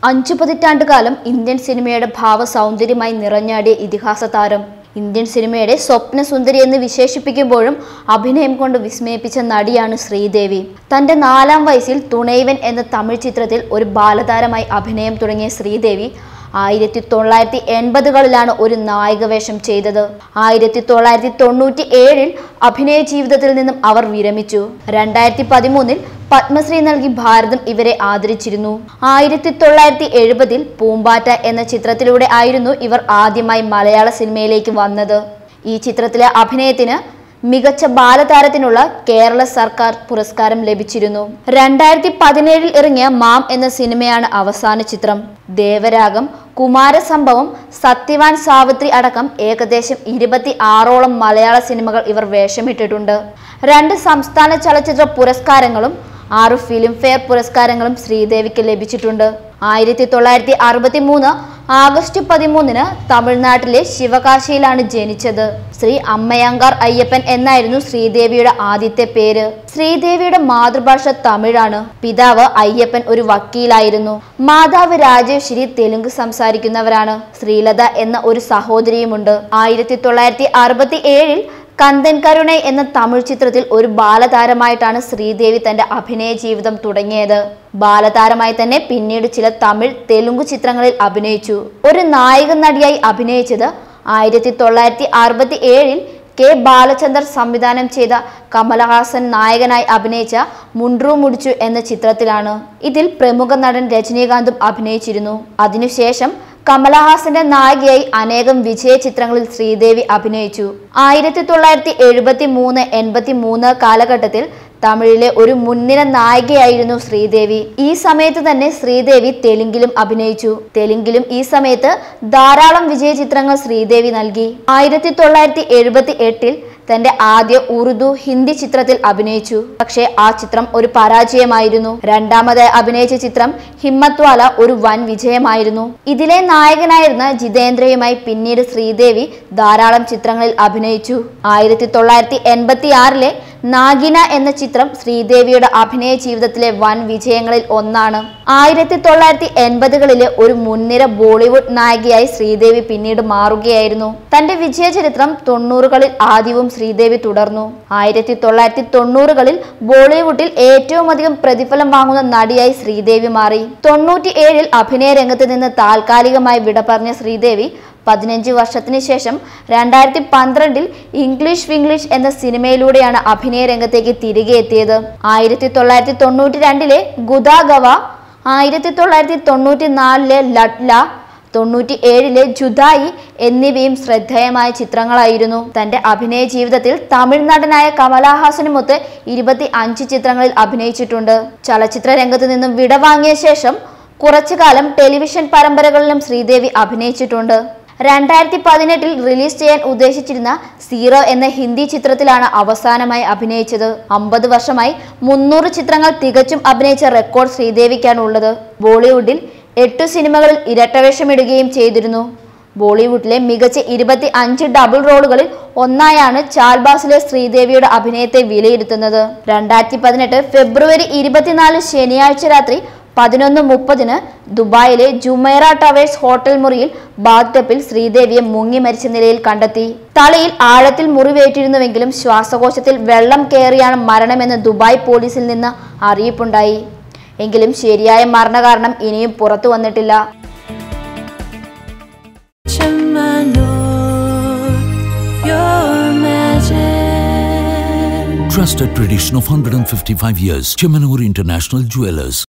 അഞ്ചു പതിറ്റാണ്ട് കാലം ഇന്ത്യൻ സിനിമയുടെ ഭാവസൗന്ദര്യമായി നിറഞ്ഞാടിയ ഇതിഹാസ താരം ഇന്ത്യൻ സിനിമയുടെ സ്വപ്നസുന്ദരി എന്ന് വിശേഷിപ്പിക്കുമ്പോഴും അഭിനയം കൊണ്ട് വിസ്മയിപ്പിച്ച നടിയാണ് ശ്രീദേവി തന്റെ നാലാം വയസ്സിൽ തുണൈവൻ എന്ന തമിഴ് ചിത്രത്തിൽ ഒരു ബാലതാരമായി അഭിനയം തുടങ്ങിയ ശ്രീദേവി ആയിരത്തി തൊള്ളായിരത്തി എൺപതുകളിലാണ് ഒരു നായികവേഷം ചെയ്തത് ആയിരത്തി തൊള്ളായിരത്തി തൊണ്ണൂറ്റി ഏഴിൽ അഭിനയ ജീവിതത്തിൽ നിന്നും അവർ വിരമിച്ചു രണ്ടായിരത്തി പതിമൂന്നിൽ പത്മശ്രീ നൽകി ഭാരതം ഇവരെ ആദരിച്ചിരുന്നു ആയിരത്തി തൊള്ളായിരത്തി എഴുപതിൽ പൂമ്പാറ്റ എന്ന ചിത്രത്തിലൂടെ ആയിരുന്നു ഇവർ ആദ്യമായി മലയാള സിനിമയിലേക്ക് വന്നത് ഈ ചിത്രത്തിലെ അഭിനയത്തിന് മികച്ച ബാലതാരത്തിനുള്ള കേരള സർക്കാർ പുരസ്കാരം ലഭിച്ചിരുന്നു രണ്ടായിരത്തി പതിനേഴിൽ ഇറങ്ങിയ മാം എന്ന സിനിമയാണ് അവസാന ചിത്രം ദേവരാഗം കുമാരസംഭവം സത്യവാൻ സാവിത്രി അടക്കം ഏകദേശം ഇരുപത്തി ആറോളം മലയാള സിനിമകൾ ഇവർ വേഷമിട്ടിട്ടുണ്ട് രണ്ട് സംസ്ഥാന ചലച്ചിത്ര പുരസ്കാരങ്ങളും ആറ് ഫിലിംഫെയർ പുരസ്കാരങ്ങളും ശ്രീദേവിക്ക് ലഭിച്ചിട്ടുണ്ട് ആയിരത്തി തൊള്ളായിരത്തി അറുപത്തി മൂന്ന് ആഗസ്റ്റ് പതിമൂന്നിന് തമിഴ്നാട്ടിലെ ശിവകാശിയിലാണ് ജനിച്ചത് ശ്രീ അമ്മയങ്കാർ അയ്യപ്പൻ എന്നായിരുന്നു ശ്രീദേവിയുടെ ആദ്യത്തെ പേര് ശ്രീദേവിയുടെ മാതൃഭാഷ തമിഴാണ് പിതാവ് അയ്യപ്പൻ ഒരു വക്കീലായിരുന്നു മാതാവ് രാജേശ്വരി തെലുങ്ക് സംസാരിക്കുന്നവരാണ് ശ്രീലത എന്ന ഒരു സഹോദരിയുമുണ്ട് ആയിരത്തി തൊള്ളായിരത്തി അറുപത്തി ഏഴിൽ കന്ദൻ കരുണൈ എന്ന തമിഴ് ചിത്രത്തിൽ ഒരു ബാലതാരമായിട്ടാണ് ശ്രീദേവി തന്റെ അഭിനയ ജീവിതം തുടങ്ങിയത് ബാലതാരമായി തന്നെ പിന്നീട് ചില തമിഴ് തെലുങ്ക് ചിത്രങ്ങളിൽ അഭിനയിച്ചു ഒരു നായിക നടിയായി അഭിനയിച്ചത് ആയിരത്തി തൊള്ളായിരത്തി അറുപത്തി ഏഴിൽ കെ ബാലചന്ദർ സംവിധാനം ചെയ്ത കമലഹാസൻ നായകനായി അഭിനയിച്ച മുണ്ട്രു മുടിച്ചു എന്ന ചിത്രത്തിലാണ് ഇതിൽ പ്രമുഖ നടൻ രജനീകാന്തും അഭിനയിച്ചിരുന്നു അതിനുശേഷം കമലഹാസന്റെ നായികയായി അനേകം വിജയ ചിത്രങ്ങളിൽ ശ്രീദേവി അഭിനയിച്ചു ആയിരത്തി തൊള്ളായിരത്തി എഴുപത്തി മൂന്ന് എൺപത്തി മൂന്ന് കാലഘട്ടത്തിൽ തമിഴിലെ ഒരു മുൻനിര നായികയായിരുന്നു ശ്രീദേവി ഈ സമയത്ത് തന്നെ ശ്രീദേവി തെലുങ്കിലും അഭിനയിച്ചു തെലുങ്കിലും ഈ സമയത്ത് ധാരാളം വിജയ ചിത്രങ്ങൾ ശ്രീദേവി നൽകി ആയിരത്തി തൊള്ളായിരത്തി എഴുപത്തി എട്ടിൽ തന്റെ ആദ്യ ഉറുദു ഹിന്ദി ചിത്രത്തിൽ അഭിനയിച്ചു പക്ഷേ ആ ചിത്രം ഒരു പരാജയമായിരുന്നു രണ്ടാമതായി അഭിനയിച്ച ചിത്രം ഹിമ്മത്വാല ഒരു വൻ വിജയമായിരുന്നു ഇതിലെ നായകനായിരുന്ന ജിതേന്ദ്രയുമായി പിന്നീട് ശ്രീദേവി ധാരാളം ചിത്രങ്ങളിൽ അഭിനയിച്ചു ആയിരത്തി തൊള്ളായിരത്തി എൺപത്തി ആറിലെ നാഗിന എന്ന ചിത്രം ശ്രീദേവിയുടെ അഭിനയ ജീവിതത്തിലെ വൻ വിജയങ്ങളിൽ ഒന്നാണ് ആയിരത്തി തൊള്ളായിരത്തി എൺപതുകളിലെ ഒരു മുൻനിര ബോളിവുഡ് നായികയായി ശ്രീദേവി പിന്നീട് മാറുകയായിരുന്നു തന്റെ വിജയ ചരിത്രം തൊണ്ണൂറുകളിൽ ആദ്യവും ശ്രീദേവി തുടർന്നു ആയിരത്തി തൊള്ളായിരത്തി തൊണ്ണൂറുകളിൽ ബോളിവുഡിൽ ഏറ്റവും അധികം പ്രതിഫലം വാങ്ങുന്ന നടിയായി ശ്രീദേവി മാറി തൊണ്ണൂറ്റി ഏഴിൽ അഭിനയ രംഗത്ത് നിന്ന് താൽക്കാലികമായി വിട പറഞ്ഞ ശ്രീദേവി പതിനഞ്ച് വർഷത്തിന് ശേഷം രണ്ടായിരത്തി പന്ത്രണ്ടിൽ ഇംഗ്ലീഷ് വിംഗ്ലീഷ് എന്ന സിനിമയിലൂടെയാണ് അഭിനയ രംഗത്തേക്ക് തിരികെ എത്തിയത് ആയിരത്തി തൊള്ളായിരത്തി തൊണ്ണൂറ്റി രണ്ടിലെ ഗുദാഗവ ആയിരത്തി തൊള്ളായിരത്തി തൊണ്ണൂറ്റി നാലിലെ ലഡ്ല തൊണ്ണൂറ്റി ഏഴിലെ ജുദായി എന്നിവയും ശ്രദ്ധേയമായ ചിത്രങ്ങളായിരുന്നു തന്റെ അഭിനയ ജീവിതത്തിൽ തമിഴ് നടനായ കമലഹാസനുമൊത്ത് ഇരുപത്തി അഞ്ച് ചിത്രങ്ങളിൽ അഭിനയിച്ചിട്ടുണ്ട് ചലച്ചിത്ര രംഗത്ത് നിന്നും വിടവാങ്ങിയ ശേഷം കുറച്ചു കാലം ടെലിവിഷൻ പരമ്പരകളിലും ശ്രീദേവി അഭിനയിച്ചിട്ടുണ്ട് രണ്ടായിരത്തി പതിനെട്ടിൽ റിലീസ് ചെയ്യാൻ ഉദ്ദേശിച്ചിരുന്ന സീറോ എന്ന ഹിന്ദി ചിത്രത്തിലാണ് അവസാനമായി അഭിനയിച്ചത് അമ്പത് വർഷമായി മുന്നൂറ് ചിത്രങ്ങൾ തികച്ചും അഭിനയിച്ച റെക്കോർഡ് ശ്രീദേവിക്കാണ് ഉള്ളത് ബോളിവുഡിൽ എട്ടു സിനിമകളിൽ ഇരട്ടവേഷമിടുകയും ചെയ്തിരുന്നു ബോളിവുഡിലെ മികച്ച ഇരുപത്തി അഞ്ച് ഡബിൾ റോളുകളിൽ ഒന്നായാണ് ചാൽബാസിലെ ശ്രീദേവിയുടെ അഭിനയത്തെ വിലയിരുത്തുന്നത് രണ്ടായിരത്തി പതിനെട്ട് ഫെബ്രുവരി ഇരുപത്തിനാല് ശനിയാഴ്ച രാത്രി പതിനൊന്ന് മുപ്പതിന് ദുബായിലെ ജുമൈറ ടവേഴ്സ് ഹോട്ടൽ മുറിയിൽ ബാത്ടപ്പിൽ ശ്രീദേവിയെ മുങ്ങി മരിച്ച നിലയിൽ കണ്ടെത്തി തലയിൽ ആഴത്തിൽ മുറിവേറ്റിരുന്നുവെങ്കിലും ശ്വാസകോശത്തിൽ വെള്ളം കയറിയാണ് മരണമെന്ന് ദുബായ് പോലീസിൽ നിന്ന് അറിയിപ്പുണ്ടായി എങ്കിലും ശരിയായ മരണകാരണം ഇനിയും പുറത്തു വന്നിട്ടില്ല Chamanur, your magic. Trusted tradition of 155 years. Chemanur International Jewelers.